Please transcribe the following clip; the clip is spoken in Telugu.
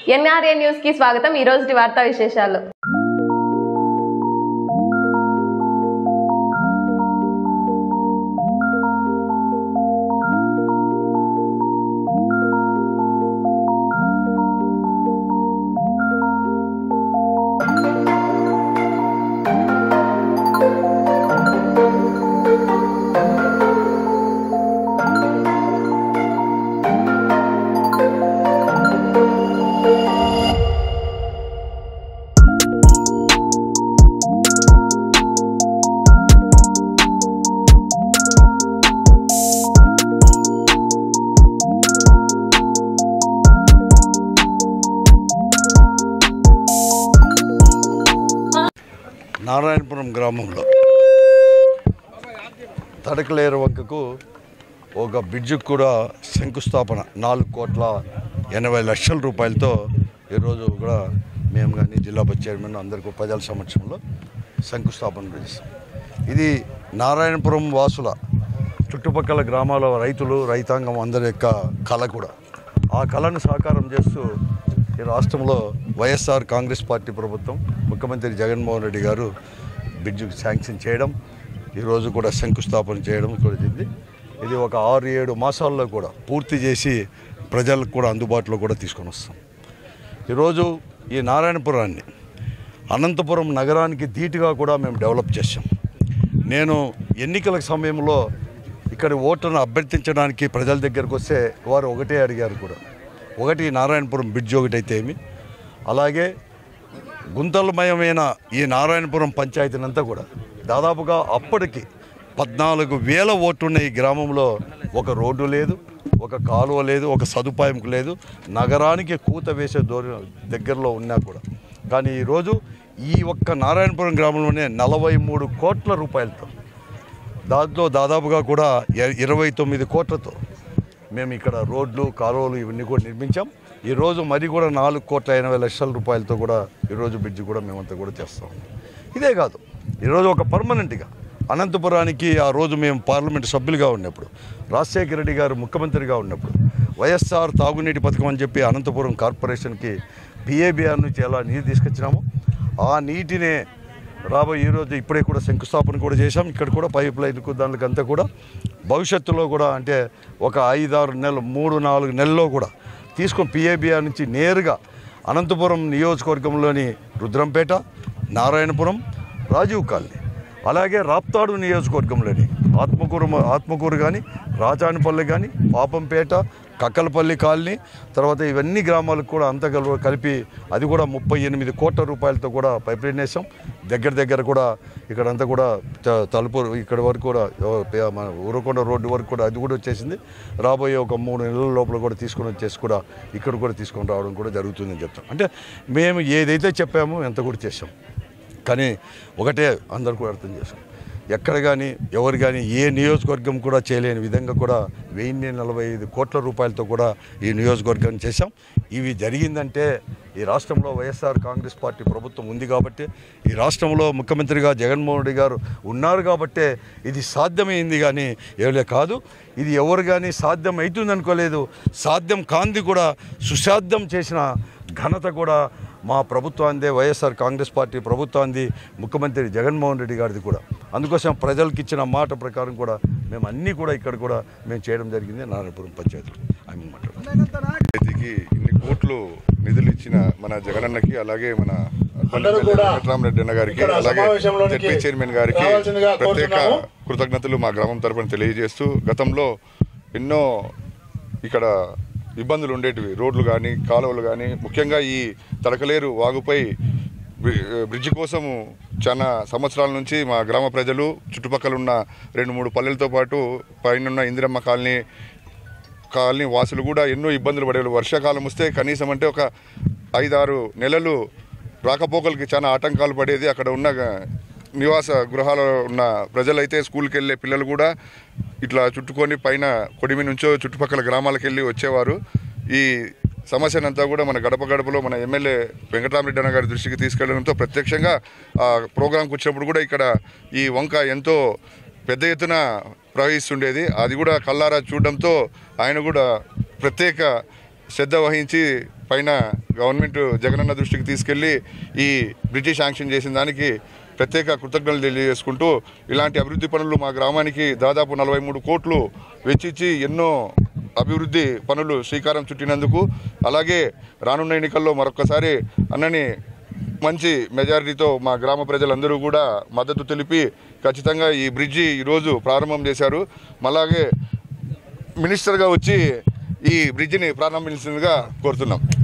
ఎన్ఆర్ఏ న్యూస్ కి స్వాగతం ఈ రోజు వార్తా విశేషాలు నారాయణపురం గ్రామంలో తడకలేరు వంకకు ఒక బ్రిడ్జికి కూడా శంకుస్థాపన నాలుగు కోట్ల ఎనభై లక్షల రూపాయలతో ఈరోజు కూడా మేము కానీ జిల్లా బస్ చైర్మన్ అందరికీ ప్రజల సమక్షంలో శంకుస్థాపన చేస్తాం ఇది నారాయణపురం వాసుల చుట్టుపక్కల గ్రామాల రైతులు రైతాంగం అందరి యొక్క కళ కూడా ఆ కళను సాకారం చేస్తూ ఈ రాష్ట్రంలో వైఎస్ఆర్ కాంగ్రెస్ పార్టీ ప్రభుత్వం ముఖ్యమంత్రి జగన్మోహన్ రెడ్డి గారు బ్రిడ్జికి శాంక్షన్ చేయడం ఈరోజు కూడా శంకుస్థాపన చేయడం కూడా జరిగింది ఇది ఒక ఆరు ఏడు మాసాల్లో కూడా పూర్తి చేసి ప్రజలకు కూడా అందుబాటులో కూడా తీసుకొని వస్తాం ఈరోజు ఈ నారాయణపురాన్ని అనంతపురం నగరానికి ధీటుగా కూడా మేము డెవలప్ చేశాం నేను ఎన్నికల సమయంలో ఇక్కడ ఓట్లను అభ్యర్థించడానికి ప్రజల దగ్గరకు వస్తే వారు ఒకటే అడిగారు కూడా ఒకటి నారాయణపురం బ్రిడ్జ్ ఒకటైతే ఏమి అలాగే గుంతలమయమైన ఈ నారాయణపురం పంచాయతీనంతా కూడా దాదాపుగా అప్పటికి పద్నాలుగు వేల ఓట్లున్న ఈ గ్రామంలో ఒక రోడ్డు లేదు ఒక కాలువ లేదు ఒక సదుపాయం లేదు నగరానికి కూత వేసే దూరం దగ్గరలో ఉన్నా కూడా కానీ ఈరోజు ఈ ఒక్క నారాయణపురం గ్రామంలోనే నలభై మూడు కోట్ల రూపాయలతో దాంట్లో దాదాపుగా కూడా ఇ- ఇరవై తొమ్మిది కోట్లతో మేము ఇక్కడ రోడ్లు కాలువలు ఇవన్నీ కూడా నిర్మించాం ఈరోజు మరి కూడా నాలుగు కోట్ల ఎనభై లక్షల రూపాయలతో కూడా ఈరోజు బ్రిడ్జ్ కూడా మేమంతా కూడా చేస్తాం ఇదే కాదు ఈరోజు ఒక పర్మనెంట్గా అనంతపురానికి ఆ రోజు మేము పార్లమెంట్ సభ్యులుగా ఉన్నప్పుడు రాజశేఖర రెడ్డి గారు ముఖ్యమంత్రిగా ఉన్నప్పుడు వైఎస్ఆర్ తాగునీటి పథకం అని చెప్పి అనంతపురం కార్పొరేషన్కి పిఏబిఆర్ నుంచి ఎలా నీరు తీసుకొచ్చినామో ఆ నీటినే రాబోయే ఈరోజు ఇప్పుడే కూడా శంకుస్థాపన కూడా చేశాం ఇక్కడ కూడా పైప్ లైన్కు దానికంతా కూడా భవిష్యత్తులో కూడా అంటే ఒక ఐదారు నెలలు మూడు నాలుగు నెలల్లో కూడా తీసుకొని పిఏబిఆర్ నుంచి నేరుగా అనంతపురం నియోజకవర్గంలోని రుద్రంపేట నారాయణపురం రాజీవ్ కాలనీ అలాగే రాప్తాడు నియోజకవర్గంలోని ఆత్మకూరు ఆత్మకూరు కానీ రాజానిపల్లి కానీ పాపంపేట కక్కలపల్లి కాలనీ తర్వాత ఇవన్నీ గ్రామాలకు కూడా అంతా కలు- కలిపి అది కూడా ముప్పై ఎనిమిది కోట్ల రూపాయలతో కూడా పైప్ లైన్ వేసాం దగ్గర దగ్గర కూడా ఇక్కడంతా కూడా త- తలుపు ఇక్కడ వరకు కూడా ఎవ- పే- మన ఊరకొండ రోడ్డు వరకు కూడా అది కూడా వచ్చేసింది రాబోయే ఒక మూడు నెలల లోపల కూడా తీసుకొని వచ్చేసి కూడా ఇక్కడ కూడా తీసుకొని రావడం కూడా జరుగుతుందని చెప్తాం అంటే మేము ఏదైతే చెప్పామో ఎంత కూడా చేసాం కానీ ఒకటే అందరు కూడా అర్థం చేశాం ఎక్కడ కానీ ఎవరు కానీ ఏ నియోజకవర్గం కూడా చేయలేని విధంగా కూడా వెయ్యి నలభై ఐదు కోట్ల రూపాయలతో కూడా ఈ నియోజకవర్గాన్ని చేశాం ఇవి జరిగిందంటే ఈ రాష్ట్రంలో వైఎస్ఆర్ కాంగ్రెస్ పార్టీ ప్రభుత్వం ఉంది కాబట్టి ఈ రాష్ట్రంలో ముఖ్యమంత్రిగా జగన్మోహన్ రెడ్డి గారు ఉన్నారు కాబట్టే ఇది సాధ్యమైంది కానీ ఏలే కాదు ఇది ఎవరు కానీ సాధ్యం అవుతుంది అనుకోలేదు సాధ్యం కాంది కూడా సుసాధ్యం చేసిన ఘనత కూడా మా ప్రభుత్వాందే వైఎస్ఆర్ కాంగ్రెస్ పార్టీ ప్రభుత్వాంది ముఖ్యమంత్రి జగన్మోహన్ రెడ్డి గారిది కూడా అందుకోసం ప్రజలకు ఇచ్చిన మాట ప్రకారం కూడా మేము అన్నీ కూడా ఇక్కడ కూడా మేము చేయడం జరిగింది నారాయణపురం పంచాయతీలో ఆమె మాట్లాడుతున్నాం పంచాయతీకి ఇన్ని కోట్లు నిధులు ఇచ్చిన మన జగనన్నకి అలాగే మన అర్బన్ ఎమ్మెల్యే వెంకటరామరెడ్డి అన్న గారికి ఇక్కడ అలాగే సమావేశంలోనికి జెడ్పీ చైర్మన్ గారికి రావాల్సిందిగా ప్రత్యేక కోరుతున్నాము. కృతజ్ఞతలు మా గ్రామం తరపున తెలియజేస్తూ గతంలో ఎన్నో ఇక్కడ ఇబ్బందులు ఉండేటివి రోడ్లు కానీ కాలువలు కానీ ముఖ్యంగా ఈ తడకలేరు వాగుపై బ్రి- బ్రిడ్జి కోసము చాలా సంవత్సరాల నుంచి మా గ్రామ ప్రజలు చుట్టుపక్కల ఉన్న రెండు మూడు పల్లెలతో పాటు పైన ఇందిరమ్మ కాలనీ కాలనీ వాసులు కూడా ఎన్నో ఇబ్బందులు పడేవాళ్ళు వర్షాకాలం వస్తే కనీసం అంటే ఒక ఐదారు నెలలు రాకపోకలకి చాలా ఆటంకాలు పడేది అక్కడ ఉన్న గ- నివాస గృహాలలో ఉన్న ప్రజలైతే స్కూల్కి వెళ్ళే పిల్లలు కూడా ఇట్లా చుట్టుకొని పైన కొడిమి నుంచో చుట్టుపక్కల గ్రామాలకు వెళ్ళి వచ్చేవారు ఈ సమస్యనంతా కూడా మన గడప గడపలో మన ఎమ్మెల్యే వెంకటరామరెడ్డి అన్న గారి దృష్టికి తీసుకెళ్లడంతో ప్రత్యక్షంగా ఆ ప్రోగ్రాంకి వచ్చినప్పుడు కూడా ఇక్కడ ఈ వంక ఎంతో పెద్ద ఎత్తున ప్రవహిస్తుండేది అది కూడా కల్లారా చూడడంతో ఆయన కూడా ప్రత్యేక శ్రద్ధ వహించి పైన గవర్నమెంట్ జగనన్న దృష్టికి తీసుకెళ్ళి ఈ బ్రిడ్జి శాంక్షన్ చేసిన దానికి ప్రత్యేక కృతజ్ఞతలు తెలియజేసుకుంటూ ఇలాంటి అభివృద్ధి పనులు మా గ్రామానికి దాదాపు నలభై మూడు కోట్లు వెచ్చించి ఎన్నో అభివృద్ధి పనులు శ్రీకారం చుట్టినందుకు అలాగే రానున్న ఎన్నికల్లో మరొకసారి అన్నని మంచి మెజారిటీతో మా గ్రామ ప్రజలందరూ కూడా మద్దతు తెలిపి ఖచ్చితంగా ఈ బ్రిడ్జి ఈరోజు ప్రారంభం చేశారు అలాగే మినిస్టర్గా వచ్చి ఈ బ్రిడ్జిని ప్రారంభించిందిగా కోరుతున్నాం